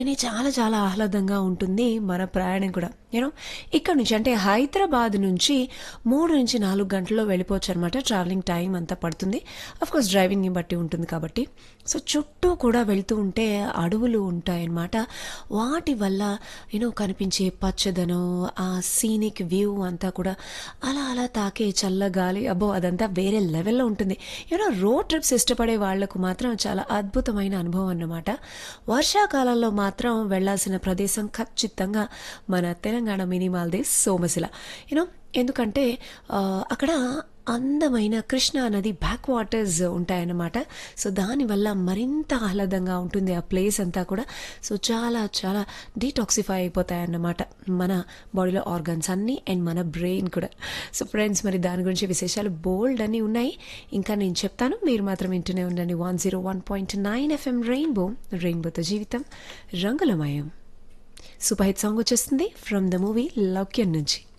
కానీ చాలా చాలా ఆహ్లాదంగా ఉంటుంది మన ప్రయాణం కూడా యూనో ఇక్కడ నుంచి అంటే హైదరాబాద్ నుంచి మూడు నుంచి నాలుగు గంటల్లో వెళ్ళిపోవచ్చు అనమాట ట్రావెలింగ్ టైం అంతా పడుతుంది కోర్స్ డ్రైవింగ్ని బట్టి ఉంటుంది కాబట్టి సో చుట్టూ కూడా వెళ్తూ ఉంటే అడవులు ఉంటాయన్నమాట వాటి వల్ల యూనో కనిపించే పచ్చదనం ఆ సీనిక్ వ్యూ అంతా కూడా అలా అలా తాకే చల్ల గాలి అబ్బో అదంతా వేరే లెవెల్లో ఉంటుంది యూనో రోడ్ ట్రిప్స్ ఇష్టపడే వాళ్లకు మాత్రం చాలా అద్భుతమైన అనుభవం అన్నమాట వర్షాకాలంలో మాత్రం వెళ్ళాల్సిన ప్రదేశం ఖచ్చితంగా మన Telangana mini Maldives Somasila you know ఎందుకంటే ఆ, అక్కడ అందమైన కృష్ణా నది బ్యాక్ వాటర్స్ ఉంటాయన్నమాట సో దానివల్ల మరింత ఆహ్లాదంగా ఉంటుంది ఆ ప్లేస్ అంతా కూడా సో చాలా చాలా డీటాక్సిఫై అయిపోతాయన్నమాట మన బాడీలో ఆర్గన్స్ అన్నీ అండ్ మన బ్రెయిన్ కూడా సో ఫ్రెండ్స్ మరి దాని గురించి విశేషాలు బోల్డ్ అన్నీ ఉన్నాయి ఇంకా నేను చెప్తాను మీరు మాత్రం వింటూనే ఉండండి one zero one point nine FM rainbow రెయిన్బోతో జీవితం రంగులమయం సూపర్ హిట్ సాంగ్ వచ్చేస్తుంది ఫ్రమ్ ద మూవీ లౌక్యం నుంచి